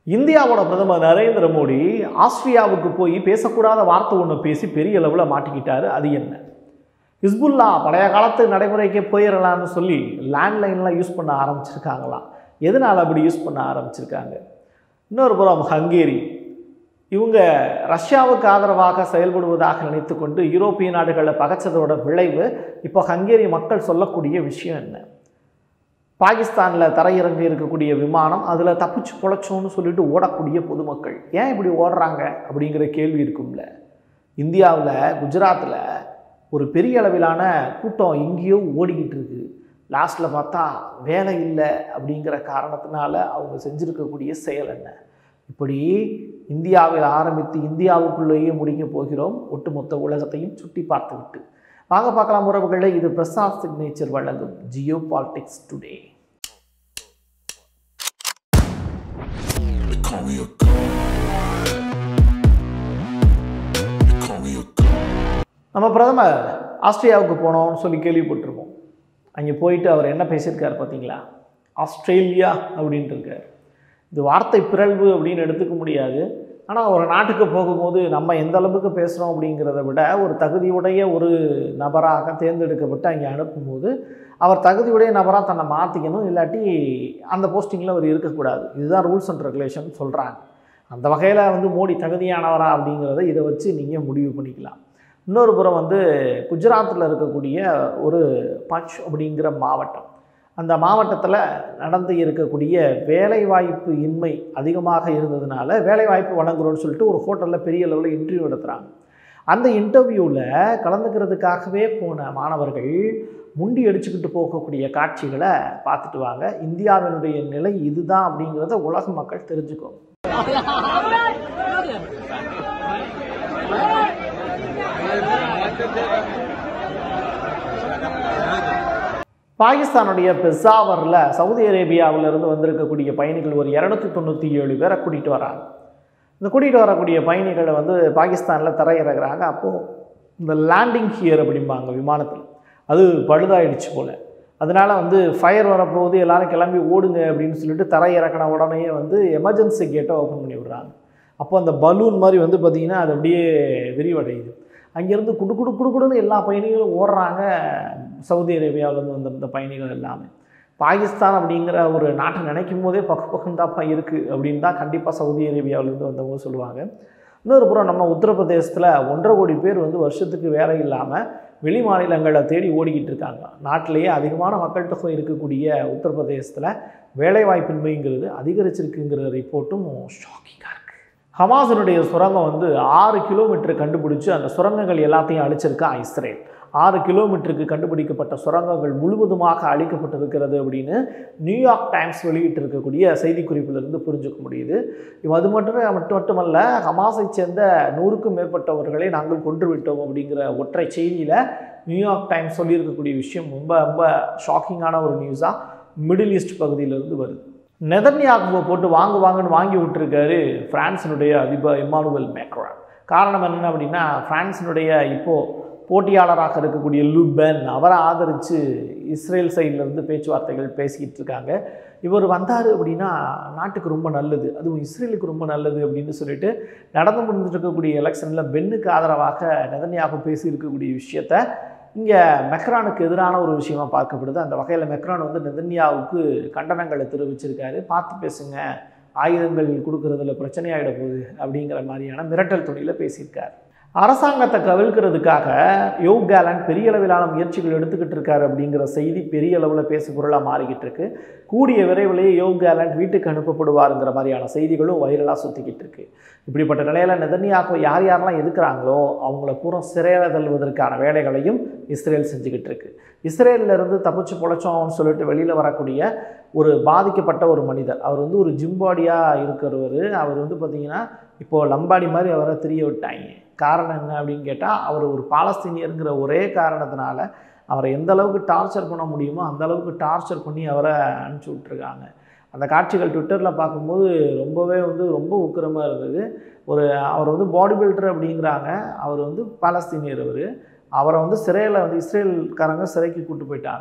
இந்தியாவோட பிரதமர் நரேந்திர மோடி ஆஸ்திரியாவுக்கு போய் பேசக்கூடாத வார்த்தை ஒன்று பேசி பெரிய அளவில் மாட்டிக்கிட்டாரு அது என்ன ஹிஸ்புல்லா பழைய காலத்து நடைமுறைக்கே போயிடலாம்னு சொல்லி லேண்ட்லைன்லாம் யூஸ் பண்ண ஆரம்பிச்சிருக்காங்களாம் எதனால் அப்படி யூஸ் பண்ண ஆரம்பிச்சிருக்காங்க இன்னொரு புறம் ஹங்கேரி இவங்க ரஷ்யாவுக்கு ஆதரவாக செயல்படுவதாக நினைத்துக்கொண்டு யூரோப்பிய நாடுகளை பகைச்சதோட விளைவு இப்போ ஹங்கேரி மக்கள் சொல்லக்கூடிய விஷயம் என்ன பாகிஸ்தானில் தரையிறங்கி இருக்கக்கூடிய விமானம் அதில் தப்பிச்சு பொழைச்சோன்னு சொல்லிட்டு ஓடக்கூடிய பொதுமக்கள் ஏன் இப்படி ஓடுறாங்க அப்படிங்கிற கேள்வி இருக்கும்ல இந்தியாவில் குஜராத்தில் ஒரு பெரிய அளவிலான கூட்டம் எங்கேயோ ஓடிக்கிட்டு இருக்கு லாஸ்ட்டில் பார்த்தா வேலை இல்லை அப்படிங்கிற காரணத்தினால அவங்க செஞ்சுருக்கக்கூடிய செயல் என்ன இப்படி இந்தியாவில் ஆரம்பித்து இந்தியாவுக்குள்ளேயே முடிக்க போகிறோம் ஒட்டுமொத்த உலகத்தையும் சுட்டி பார்த்துவிட்டு வாங்க பார்க்கலாம் உறவுகளே இது பிரசாத் சிக்னேச்சர் வழங்கும் geopolitics today They call me a god. They call me a god. நம்ம பிரதமர் ஆஸ்திரேலியாவுக்கு போனோம்னு சொல்லி கேள்விப்பட்டிருப்போம் அங்கே போயிட்டு அவர் என்ன பேசியிருக்காரு பார்த்தீங்களா ஆஸ்திரேலியா அப்படின்ட்டு இருக்கார் இது வார்த்தை பிறழ்வு அப்படின்னு எடுத்துக்க முடியாது ஆனால் ஒரு நாட்டுக்கு போகும்போது நம்ம எந்த அளவுக்கு பேசுகிறோம் அப்படிங்கிறத விட ஒரு தகுதியுடைய ஒரு நபராக தேர்ந்தெடுக்கப்பட்டு அங்கே அனுப்பும்போது அவர் தகுதியுடைய நபராக தன்னை மாற்றிக்கணும் இல்லாட்டி அந்த போஸ்டிங்கில் அவர் இருக்கக்கூடாது இதுதான் ரூல்ஸ் அண்ட் ரெகுலேஷன் சொல்கிறாங்க அந்த வகையில் வந்து மோடி தகுதியானவரா அப்படிங்கிறத இதை வச்சு நீங்கள் முடிவு பண்ணிக்கலாம் இன்னொரு புறம் வந்து குஜராத்தில் இருக்கக்கூடிய ஒரு பஞ்ச் அப்படிங்கிற மாவட்டம் அந்த மாவட்டத்தில் நடந்து இருக்கக்கூடிய வேலைவாய்ப்பு இன்மை அதிகமாக இருந்ததுனால வேலைவாய்ப்பு வழங்குறோன்னு சொல்லிட்டு ஒரு ஹோட்டலில் பெரிய அளவில் இன்டர்வியூ நடத்துகிறாங்க அந்த இன்டர்வியூவில் கலந்துக்கிறதுக்காகவே போன மாணவர்கள் முண்டி அடிச்சுக்கிட்டு போகக்கூடிய காட்சிகளை பார்த்துட்டு வாங்க இந்தியாவினுடைய நிலை இதுதான் அப்படிங்கிறத உலக மக்கள் தெரிஞ்சுக்கோங்க பாகிஸ்தானுடைய பெசாவரில் சவுதி அரேபியாவிலிருந்து வந்திருக்கக்கூடிய பயணிகள் ஒரு இரநூத்தி தொண்ணூற்றி ஏழு பேரை கூட்டிகிட்டு வராங்க இந்த கூட்டிகிட்டு வரக்கூடிய பயணிகளை வந்து பாகிஸ்தானில் தரையிறங்குறாங்க அப்போது இந்த லேண்டிங் ஹியர் அப்படிம்பாங்க விமானத்தில் அது பழுதாயிடுச்சு போல் அதனால் வந்து ஃபயர் வரப்போகுது எல்லாரும் கிளம்பி ஓடுங்க அப்படின்னு சொல்லிட்டு தரை இறக்கின உடனே வந்து எமர்ஜென்சி கேட்டை ஓப்பன் பண்ணி விடுறாங்க அப்போ அந்த பலூன் மாதிரி வந்து பார்த்திங்கன்னா அது அப்படியே விரிவடையுது அங்கேருந்து குடு குடு குடு குடுன்னு எல்லா பயணிகளும் ஓடுறாங்க சவுதி அரேபியாவிலேருந்து வந்திருந்த பயணிகள் எல்லாமே பாகிஸ்தான் அப்படிங்கிற ஒரு நாட்டை நினைக்கும் போதே பக்கு பக்கந்தாப்பா இருக்குது அப்படின்னு தான் கண்டிப்பாக சவுதி அரேபியாவிலேருந்து வந்தவங்க சொல்லுவாங்க இன்னொரு புறம் நம்ம உத்தரப்பிரதேசத்தில் ஒன்றரை கோடி பேர் வந்து வருஷத்துக்கு வேலை இல்லாமல் வெளி மாநிலங்களை தேடி ஓடிக்கிட்டு இருக்காங்க நாட்டிலேயே அதிகமான மக்கள் தொகை இருக்கக்கூடிய உத்தரப்பிரதேசத்தில் வேலைவாய்ப்பின்மைங்கிறது அதிகரிச்சிருக்குங்கிற ரிப்போர்ட்டும் ஷாக்கிங்காக இருக்குது ஹமாஸினுடைய சுரங்கம் வந்து ஆறு கிலோமீட்டர் கண்டுபிடிச்சு அந்த சுரங்கங்கள் எல்லாத்தையும் அழிச்சிருக்கா இஸ்ரேல் ஆறு கிலோமீட்டருக்கு கண்டுபிடிக்கப்பட்ட சுரங்கங்கள் முழுவதுமாக அழிக்கப்பட்டிருக்கிறது அப்படின்னு நியூயார்க் டைம்ஸ் வெளியிட்டிருக்கக்கூடிய செய்திக்குறிப்பிலிருந்து புரிஞ்சுக்க முடியுது இவ் அது மட்டும் மட்டும் மட்டுமல்ல ஹமாஸை சேர்ந்த நூறுக்கும் மேற்பட்டவர்களை நாங்கள் கொன்று விட்டோம் அப்படிங்கிற ஒற்றை செய்தியில் நியூயார்க் டைம்ஸ் சொல்லியிருக்கக்கூடிய விஷயம் ரொம்ப ரொம்ப ஷாக்கிங்கான ஒரு நியூஸாக மிடில் ஈஸ்ட் பகுதியிலிருந்து வருது நெதன்யாகுவை போட்டு வாங்கு வாங்குன்னு வாங்கி விட்டுருக்காரு பிரான்ஸினுடைய அதிபர் இமானுவல் மேக்ரான் காரணம் என்ன அப்படின்னா பிரான்ஸினுடைய இப்போது போட்டியாளராக இருக்கக்கூடிய லுபென் அவரை ஆதரித்து இஸ்ரேல் சைட்லேருந்து பேச்சுவார்த்தைகள் பேசிக்கிட்டு இருக்காங்க இவர் வந்தார் அப்படின்னா நாட்டுக்கு ரொம்ப நல்லது அதுவும் இஸ்ரேலுக்கு ரொம்ப நல்லது அப்படின்னு சொல்லிட்டு நடந்து முடிஞ்சிருக்கக்கூடிய எலெக்ஷனில் பென்னுக்கு ஆதரவாக நெதன்யாகு பேசியிருக்கக்கூடிய விஷயத்த இங்கே மெக்ரானுக்கு எதிரான ஒரு விஷயமா பார்க்கப்படுது அந்த வகையில் மெக்ரான் வந்து நெதன்யாவுக்கு கண்டனங்களை தெரிவிச்சிருக்காரு பார்த்து பேசுங்க ஆயுதங்கள் கொடுக்கறதுல பிரச்சனையாயிட போகுது அப்படிங்கிற மாதிரியான மிரட்டல் துணியில் பேசியிருக்கார் அரசாங்கத்தை கவிழ்க்கிறதுக்காக யோக் கேலண்ட் பெரிய அளவிலான முயற்சிகள் எடுத்துக்கிட்டு இருக்காரு அப்படிங்கிற செய்தி பெரிய அளவில் பேசு பொருளாக மாறிக்கிட்டு இருக்கு கூடிய விரைவிலேயே யோக் கேலண்ட் வீட்டுக்கு அனுப்பப்படுவாருங்கிற மாதிரியான செய்திகளும் வைரலாக சுற்றிக்கிட்டு இருக்கு இப்படிப்பட்ட நிலையில் நெதன்யாகு யார் யாரெல்லாம் எதுக்குறாங்களோ அவங்கள பூரா சிறையில் தள்ளுவதற்கான வேலைகளையும் இஸ்ரேல் செஞ்சுக்கிட்டு இருக்கு இஸ்ரேல்ல இருந்து தப்பிச்சு பொழைச்சோம்னு சொல்லிட்டு வெளியில் வரக்கூடிய ஒரு பாதிக்கப்பட்ட ஒரு மனிதர் அவர் வந்து ஒரு ஜிம்பாடியாக இருக்கிறவர் அவர் வந்து பார்த்திங்கன்னா இப்போது லம்பாடி மாதிரி அவரை தெரிய விட்டாங்க காரணம் என்ன அப்படின்னு கேட்டால் அவர் ஒரு பாலஸ்தீனியருங்கிற ஒரே காரணத்தினால அவரை எந்த அளவுக்கு டார்ச்சர் பண்ண முடியுமோ அந்த அளவுக்கு டார்ச்சர் பண்ணி அவரை அனுப்பிச்சி விட்ருக்காங்க அந்த காட்சிகள் ட்விட்டரில் பார்க்கும்போது ரொம்பவே வந்து ரொம்ப உக்கிரமாக இருந்தது ஒரு அவர் வந்து பாடி பில்டர் அப்படிங்கிறாங்க அவர் வந்து பாலஸ்தீனியர் அவர் அவரை வந்து சிறையில் வந்து இஸ்ரேல்காரங்க சிறைக்கு கூட்டு போயிட்டாங்க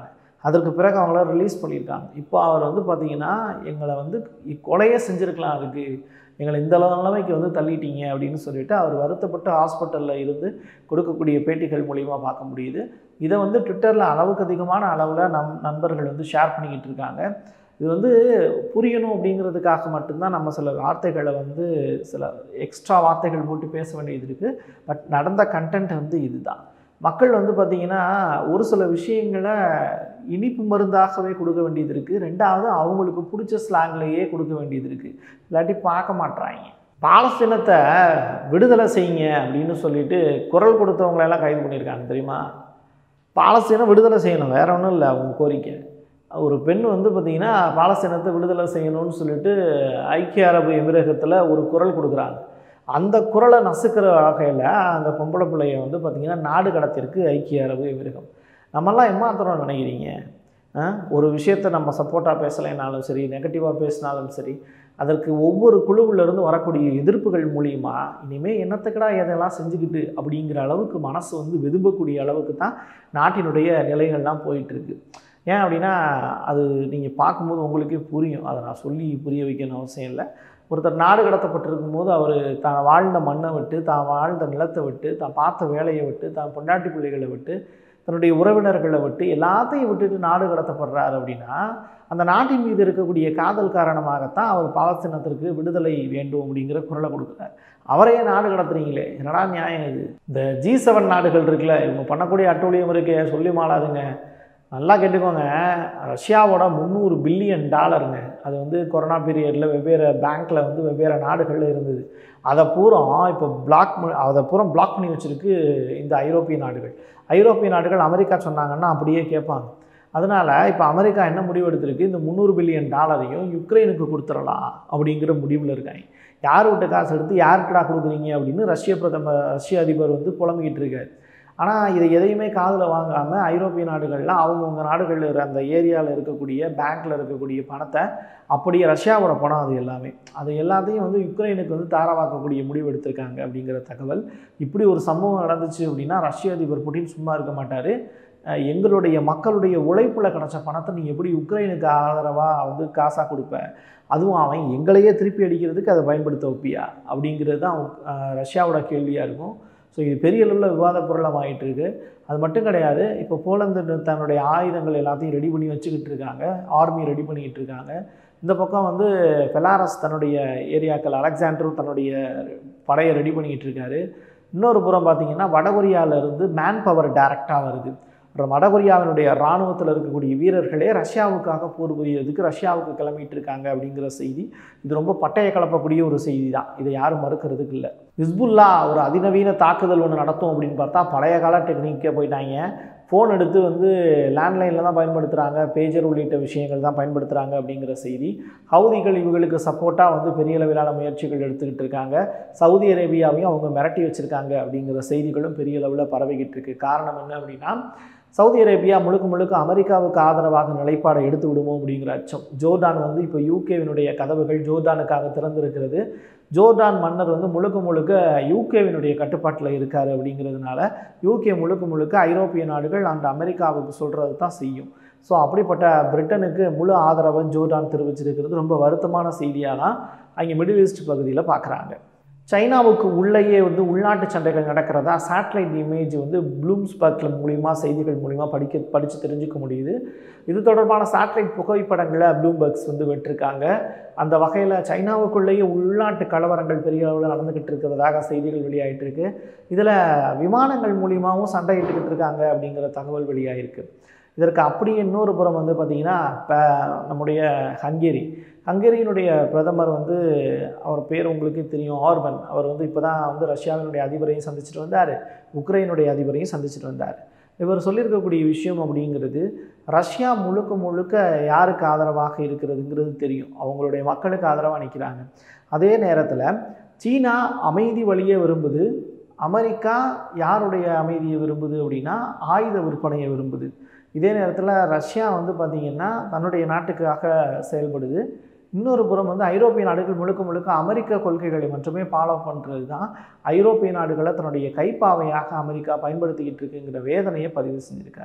அதற்கு பிறகு அவங்கள ரிலீஸ் பண்ணியிருக்காங்க இப்போ அவர் வந்து பார்த்திங்கன்னா எங்களை வந்து கொலையே செஞ்சுருக்கலாம் அதுக்கு எங்களை இந்த அளவு நிலைமைக்கு வந்து தள்ளிட்டீங்க அப்படின்னு சொல்லிட்டு அவர் வருத்தப்பட்டு ஹாஸ்பிட்டலில் இருந்து கொடுக்கக்கூடிய பேட்டிகள் மூலிமா பார்க்க முடியுது இதை வந்து ட்விட்டரில் அளவுக்கு அதிகமான அளவில் நம் நண்பர்கள் வந்து ஷேர் பண்ணிக்கிட்டு இருக்காங்க இது வந்து புரியணும் அப்படிங்கிறதுக்காக மட்டும்தான் நம்ம சில வார்த்தைகளை வந்து சில எக்ஸ்ட்ரா வார்த்தைகள் போட்டு பேச வேண்டியது இருக்குது பட் நடந்த கண்டென்ட் வந்து இதுதான் மக்கள் வந்து பார்த்திங்கன்னா ஒரு சில விஷயங்களை இனிப்பு மருந்தாகவே கொடுக்க வேண்டியது இருக்குது ரெண்டாவது அவங்களுக்கு பிடிச்ச ஸ்லாங்லேயே கொடுக்க வேண்டியது இருக்குது இல்லாட்டி பார்க்க மாட்றாங்க பாலஸ்தீனத்தை விடுதலை செய்யுங்க அப்படின்னு சொல்லிட்டு குரல் கொடுத்தவங்களெல்லாம் கைது பண்ணியிருக்காங்க தெரியுமா பாலஸ்தீனம் விடுதலை செய்யணும் வேற ஒன்றும் இல்லை அவங்க கோரிக்கை ஒரு பெண் வந்து பார்த்திங்கன்னா பாலஸ்தீனத்தை விடுதலை செய்யணும்னு சொல்லிட்டு ஐக்கிய அரபு எமிரகத்தில் ஒரு குரல் கொடுக்குறாங்க அந்த குரலை நசுக்கிற வகையில் அந்த பொம்பளை பிள்ளைய வந்து பார்த்திங்கன்னா நாடு கடத்திற்கு ஐக்கிய அரபு எமிரகம் நம்மெல்லாம் எம்மாத்திரம் நினைக்கிறீங்க ஆ? ஒரு விஷயத்தை நம்ம சப்போர்ட்டாக பேசலைனாலும் சரி நெகட்டிவாக பேசினாலும் சரி அதற்கு ஒவ்வொரு குழுவிலிருந்து வரக்கூடிய எதிர்ப்புகள் மூலியமா இனிமேல் என்னத்துக்கடா எதெல்லாம் செஞ்சுக்கிட்டு அப்படிங்கிற அளவுக்கு மனசு வந்து வெதும்பக்கூடிய அளவுக்கு தான் நாட்டினுடைய நிலைகள்லாம் போயிட்டுருக்கு ஏன் அப்படின்னா அது நீங்கள் பார்க்கும்போது உங்களுக்கே புரியும் அதை நான் சொல்லி புரிய வைக்கணும் அவசியம் இல்லை ஒருத்தர் நாடு கடத்தப்பட்டிருக்கும் போது அவர் தான் வாழ்ந்த மண்ணை விட்டு தான் வாழ்ந்த நிலத்தை விட்டு தான் பார்த்த வேலையை விட்டு தான் பொண்டாட்டி பிள்ளைகளை விட்டு தன்னுடைய உறவினர்களை விட்டு எல்லாத்தையும் விட்டுட்டு நாடு கடத்தப்படுறாரு அப்படின்னா அந்த நாட்டின் மீது இருக்கக்கூடிய காதல் காரணமாகத்தான் அவர் பாலஸ்தீனத்திற்கு விடுதலை வேண்டும் அப்படிங்கிற குரலை கொடுக்குறார் அவரையே நாடு கடத்துறீங்களே என்னடா நியாயம் இது இந்த ஜி செவன் நாடுகள் இருக்குல்ல இவங்க பண்ணக்கூடிய அட்டூழியம் இருக்கே சொல்லி மாளாதுங்க நல்லா கேட்டுக்கோங்க ரஷ்யாவோட முந்நூறு பில்லியன் டாலருங்க அது வந்து கொரோனா பீரியடில் வெவ்வேறு பேங்க்கில் வந்து வெவ்வேறு நாடுகளில் இருந்தது அதை பூரா இப்போ பிளாக் அதை பூரா பிளாக் பண்ணி வச்சிருக்கு இந்த ஐரோப்பிய நாடுகள் ஐரோப்பிய நாடுகள் அமெரிக்கா சொன்னாங்கன்னா அப்படியே கேட்பாங்க அதனால் இப்போ அமெரிக்கா என்ன முடிவு எடுத்திருக்கு இந்த முந்நூறு பில்லியன் டாலரையும் யுக்ரைனுக்கு கொடுத்துடலாம் அப்படிங்கிற முடிவில் இருக்காங்க யார் விட்ட காசு எடுத்து யாருக்குடா கொடுக்குறீங்க அப்படின்னு ரஷ்ய பிரதமர் ரஷ்ய அதிபர் வந்து புலம்பிக்கிட்டு இருக்காரு ஆனால் இதை எதையுமே காதில் வாங்காமல் ஐரோப்பிய நாடுகள்லாம் அவங்கவுங்க நாடுகளில் இருக்கிற அந்த ஏரியாவில் இருக்கக்கூடிய பேங்க்கில் இருக்கக்கூடிய பணத்தை அப்படியே ரஷ்யாவோட பணம் அது எல்லாமே அது எல்லாத்தையும் வந்து யுக்ரைனுக்கு வந்து தாராவாக்கக்கூடிய முடிவு எடுத்திருக்காங்க அப்படிங்கிற தகவல் இப்படி ஒரு சம்பவம் நடந்துச்சு அப்படின்னா ரஷ்ய அதிபர் புட்டின் சும்மா இருக்க மாட்டார் அஹ் எங்களுடைய மக்களுடைய உழைப்பில் கிடச்ச பணத்தை நீ எப்படி யுக்ரைனுக்கு ஆதரவாக வந்து காசாக கொடுப்ப அதுவும் அவன் எங்களையே திருப்பி அடிக்கிறதுக்கு அதை பயன்படுத்த வைப்பியா அப்படிங்கிறது தான் அஹ் ரஷ்யாவோட கேள்வியாக இருக்கும் ஸோ இது பெரிய அளவில் விவாத பொருளாக ஆகிட்டு இருக்கு அது மட்டும் கிடையாது இப்போ போலந்து தன்னுடைய ஆயுதங்கள் எல்லாத்தையும் ரெடி பண்ணி வச்சுக்கிட்டு இருக்காங்க ஆர்மி ரெடி பண்ணிக்கிட்டு இருக்காங்க இந்த பக்கம் வந்து பெலாரஸ் தன்னுடைய ஏரியாக்கள் அலெக்சாண்டரும் தன்னுடைய படையை ரெடி பண்ணிக்கிட்டு இருக்காரு இன்னொரு புறம் பார்த்தீங்கன்னா வடகொரியால இருந்து மேன் பவர் டைரக்டாக வருது அப்புறம் வடகொரியாவினுடைய இராணுவத்தில் இருக்கக்கூடிய வீரர்களே ரஷ்யாவுக்காக போர் புரியறதுக்கு ரஷ்யாவுக்கு கிளம்பிட்டு இருக்காங்க அப்படிங்கிற செய்தி இது ரொம்ப பட்டைய கலப்பக்கூடிய ஒரு செய்தி தான் இதை யாரும் மறுக்கிறதுக்கு இல்லை ஹிஸ்புல்லா ஒரு அதிநவீன தாக்குதல் ஒன்று நடத்தும் அப்படின்னு பார்த்தா பழைய கால டெக்னிக்கே போயிட்டாங்க ஃபோன் எடுத்து வந்து லேண்ட்லைனில் தான் பயன்படுத்துகிறாங்க பேஜர் உள்ளிட்ட விஷயங்கள் தான் பயன்படுத்துகிறாங்க அப்படிங்கிற செய்தி ஹவுதிகள் இவங்களுக்கு சப்போர்ட்டாக வந்து பெரிய அளவிலான முயற்சிகள் எடுத்துக்கிட்டு இருக்காங்க சவுதி அரேபியாவையும் அவங்க மிரட்டி வச்சுருக்காங்க அப்படிங்கிற செய்திகளும் பெரிய அளவில் பரவிக்கிட்டு இருக்கு காரணம் என்ன அப்படின்னா சவுதி அரேபியா முழுக்க முழுக்க அமெரிக்காவுக்கு ஆதரவாக நிலைப்பாடை எடுத்து விடுமோ அப்படிங்கிற அச்சம் ஜோர்டான் வந்து இப்போ யூகேவினுடைய கதவுகள் ஜோர்டானுக்காக திறந்திருக்கிறது ஜோர்டான் மன்னர் வந்து முழுக்க முழுக்க யூகேவினுடைய கட்டுப்பாட்டில் இருக்கார் அப்படிங்கிறதுனால யூகே முழுக்க முழுக்க ஐரோப்பிய நாடுகள் அந்த அமெரிக்காவுக்கு சொல்கிறது தான் செய்யும் ஸோ அப்படிப்பட்ட பிரிட்டனுக்கு முழு ஆதரவை ஜோர்டான் தெரிவிச்சிருக்கிறது ரொம்ப வருத்தமான செய்தியாக தான் அங்கே மிடில் ஈஸ்ட் பகுதியில் பார்க்குறாங்க சைனாவுக்கு உள்ளேயே வந்து உள்நாட்டு சண்டைகள் நடக்கிறதா சேட்டலைட் இமேஜ் வந்து ப்ளூம்ஸ்பர்க்ல மூலிமா செய்திகள் மூலிமா படிக்க படித்து தெரிஞ்சுக்க முடியுது இது தொடர்பான சேட்டலைட் புகைப்படங்களை ப்ளூம்பர்க்ஸ் வந்து விட்டிருக்காங்க அந்த வகையில் சைனாவுக்குள்ளேயே உள்நாட்டு கலவரங்கள் பெரிய அளவில் நடந்துக்கிட்டு இருக்கிறதாக செய்திகள் வெளியாகிட்டு இருக்கு இதில் விமானங்கள் மூலியமாகவும் சண்டையிட்டுக்கிட்டு இருக்காங்க அப்படிங்கிற தகவல் வெளியாகிருக்கு இதற்கு அப்படியே இன்னொரு புறம் வந்து பார்த்திங்கன்னா இப்போ நம்முடைய ஹங்கேரி ஹங்கேரியினுடைய பிரதமர் வந்து அவர் பேர் உங்களுக்கே தெரியும் ஆர்பன் அவர் வந்து இப்போ தான் வந்து ரஷ்யாவினுடைய அதிபரையும் சந்திச்சுட்டு வந்தார் உக்ரைனுடைய அதிபரையும் சந்திச்சுட்டு வந்தார் இவர் சொல்லியிருக்கக்கூடிய விஷயம் அப்படிங்கிறது ரஷ்யா முழுக்க முழுக்க யாருக்கு ஆதரவாக இருக்கிறதுங்கிறது தெரியும் அவங்களுடைய மக்களுக்கு ஆதரவாக நிற்கிறாங்க அதே நேரத்தில் சீனா அமைதி வழியே விரும்புது அமெரிக்கா யாருடைய அமைதியை விரும்புது அப்படின்னா ஆயுத விற்பனையை விரும்புது இதே நேரத்தில் ரஷ்யா வந்து பார்த்திங்கன்னா தன்னுடைய நாட்டுக்காக செயல்படுது இன்னொரு புறம் வந்து ஐரோப்பிய நாடுகள் முழுக்க முழுக்க அமெரிக்க கொள்கைகளை மட்டுமே ஃபாலோ பண்ணுறது தான் ஐரோப்பிய நாடுகளை தன்னுடைய கைப்பாவையாக அமெரிக்கா பயன்படுத்திக்கிட்டு இருக்குங்கிற வேதனையை பதிவு செஞ்சுருக்காரு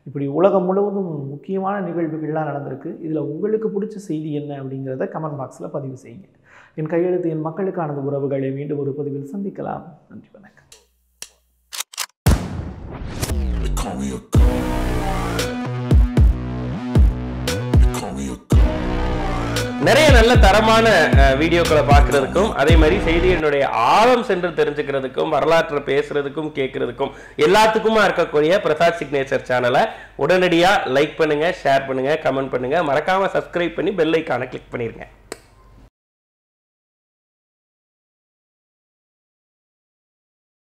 இப்படி உலகம் முழுவதும் முக்கியமான நிகழ்வுகள்லாம் நடந்திருக்கு இதில் உங்களுக்கு பிடிச்ச செய்தி என்ன அப்படிங்கிறத கமெண்ட் பாக்ஸில் பதிவு செய்யுங்க என் கையெழுத்து என் மக்களுக்கானது உறவுகளை மீண்டும் ஒரு பதிவில் சந்திக்கலாம் நன்றி வணக்கம் They call me a god. They call me a god. நிறைய நல்ல தரமான அஹ், வீடியோக்களை பார்க்கறதுக்கும் அதே மாதிரி செய்தியினுடைய ஆழம் சென்று தெரிஞ்சுக்கிறதுக்கும் வரலாற்றை பேசுறதுக்கும் கேட்கறதுக்கும் எல்லாத்துக்குமா இருக்கக்கூடிய பிரசாத் சிக்னேச்சர் சேனலை உடனடியாக லைக் பண்ணுங்க ஷேர் பண்ணுங்க கமெண்ட் பண்ணுங்க மறக்காம சப்ஸ்கிரைப் பண்ணி பெல் ஐக்கானை கிளிக் பண்ணிருங்க